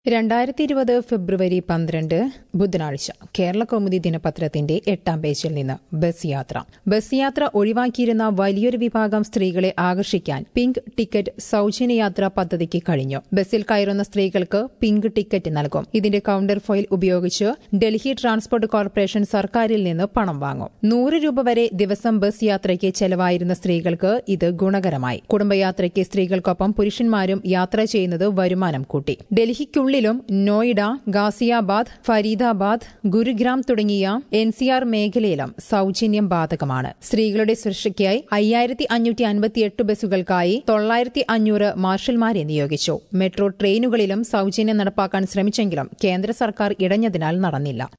രണ്ടായിരത്തി ഇരുപത് ഫെബ്രുവരി പന്ത്രണ്ട് ബുധനാഴ്ച കേരള കൗമുദി ദിനപത്രത്തിന്റെ എട്ടാം പേജിൽ നിന്ന് ബസ് യാത്ര ബസ് യാത്ര ഒഴിവാക്കിയിരുന്ന വലിയൊരു വിഭാഗം സ്ത്രീകളെ ആകർഷിക്കാൻ പിങ്ക് ടിക്കറ്റ് സൌജന്യ യാത്രാ പദ്ധതിക്ക് കഴിഞ്ഞു ബസ്സിൽ കയറുന്ന സ്ത്രീകൾക്ക് പിങ്ക് ടിക്കറ്റ് നൽകും ഇതിന്റെ കൌണ്ടർ ഫയൽ ഉപയോഗിച്ച് ഡൽഹി ട്രാൻസ്പോർട്ട് കോർപ്പറേഷൻ സർക്കാരിൽ നിന്ന് പണം വാങ്ങും നൂറ് രൂപ വരെ ദിവസം ബസ് യാത്രയ്ക്ക് ചെലവായിരുന്ന സ്ത്രീകൾക്ക് ഇത് ഗുണകരമായി കുടുംബയാത്രയ്ക്ക് സ്ത്രീകൾക്കൊപ്പം പുരുഷന്മാരും യാത്ര ചെയ്യുന്നത് വരുമാനം കൂട്ടി ഡൽഹിക്കുള്ളിലും നോയിഡ ഗാസിയാബാദ് ഫരീദാബാദ് ഗുരുഗ്രാം തുടങ്ങിയ എൻ സി ആർ മേഖലയിലും സൌജന്യം ബാധകമാണ് സ്ത്രീകളുടെ സുരക്ഷയ്ക്കായി അയ്യായിരത്തി അഞ്ഞൂറ്റി അൻപത്തിയെട്ട് ബസ്സുകൾക്കായി തൊള്ളായിരത്തി അഞ്ഞൂറ് മാർഷൽമാരെ നിയോഗിച്ചു മെട്രോ ട്രെയിനുകളിലും സൌജന്യം നടപ്പാക്കാൻ ശ്രമിച്ചെങ്കിലും കേന്ദ്ര സർക്കാർ ഇടഞ്ഞതിനാൽ നടന്നില്ല